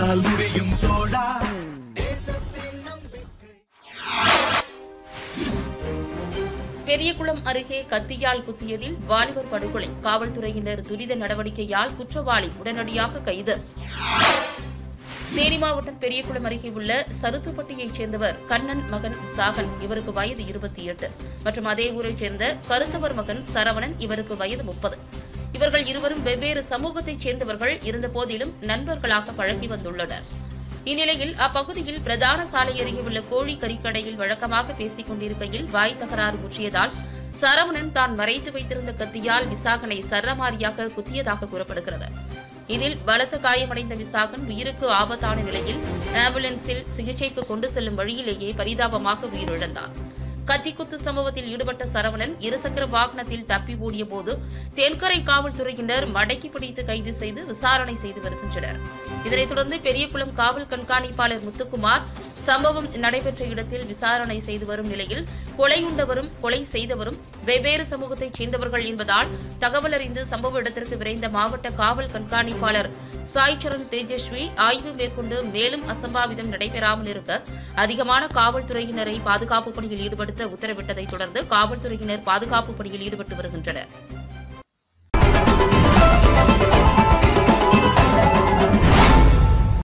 உன்னால் முடியும் தோழா பெரியகுளம் அருகே கத்தியால் குத்தியதில் வாலிபர் படுகொலை காவல்துறையினர் துரித நடவடிக்கையால் குற்றவாளி உடனடியாக கைது தேனி மாவட்டம் பெரியகுளம் அருகே உள்ள சருத்துப்பட்டியைச் சேர்ந்தவர் கண்ணன் மகன் சாகன் இவருக்கு வயது இருபத்தி எட்டு மற்றும் அதே ஊரைச் சேர்ந்த கருத்தவர் மகன் சரவணன் இவருக்கு வயது முப்பது இவர்கள் இருவரும் வெவ்வேறு சமூகத்தைச் சேர்ந்தவர்கள் இருந்த போதிலும் நண்பர்களாக பழகி வந்துள்ளனர் இந்நிலையில் அப்பகுதியில் பிரதான சாலை அருகே உள்ள கோழி கறிக்கடையில் வழக்கமாக பேசிக் கொண்டிருக்கையில் வாய் தகராறு முற்றியதால் சரவணன் தான் மறைத்து வைத்திருந்த கத்தியால் விசாகனை சரமாரியாக குத்தியதாக கூறப்படுகிறது இதில் பலத்த காயமடைந்த விசாகன் உயிருக்கு ஆபத்தான நிலையில் ஆம்புலன்ஸில் சிகிச்சைக்கு கொண்டு செல்லும் வழியிலேயே பரிதாபமாக உயிரிழந்தார் கத்திக்குத்து சம்பவத்தில் ஈடுபட்ட சரவணன் இருசக்கர வாகனத்தில் தப்பி ஓடிய போது தென்கரை காவல்துறையினர் மடக்கி பிடித்து கைது செய்து விசாரணை செய்து வருகின்றனர் இதனைத் தொடர்ந்து பெரியகுளம் காவல் கண்காணிப்பாளர் முத்துக்குமார் சம்பவம் நடைபெற்ற இடத்தில் விசாரணை செய்து வரும் நிலையில் கொலையுண்டவரும் கொலை செய்தவரும் வெவ்வேறு சமூகத்தைச் சேர்ந்தவர்கள் என்பதால் தகவல் அறிந்து சம்பவ இடத்திற்கு விரைந்த மாவட்ட காவல் கண்காணிப்பாளர் சாய்சரண் தேஜஸ்வி ஆய்வு மேற்கொண்டு மேலும் அசம்பாவிதம் நடைபெறாமல் இருக்க அதிகமான காவல்துறையினரை பாதுகாப்பு பணியில் ஈடுபடுத்த உத்தரவிட்டதைத் தொடர்ந்து காவல்துறையினர் பாதுகாப்பு பணியில் ஈடுபட்டு வருகின்றனர்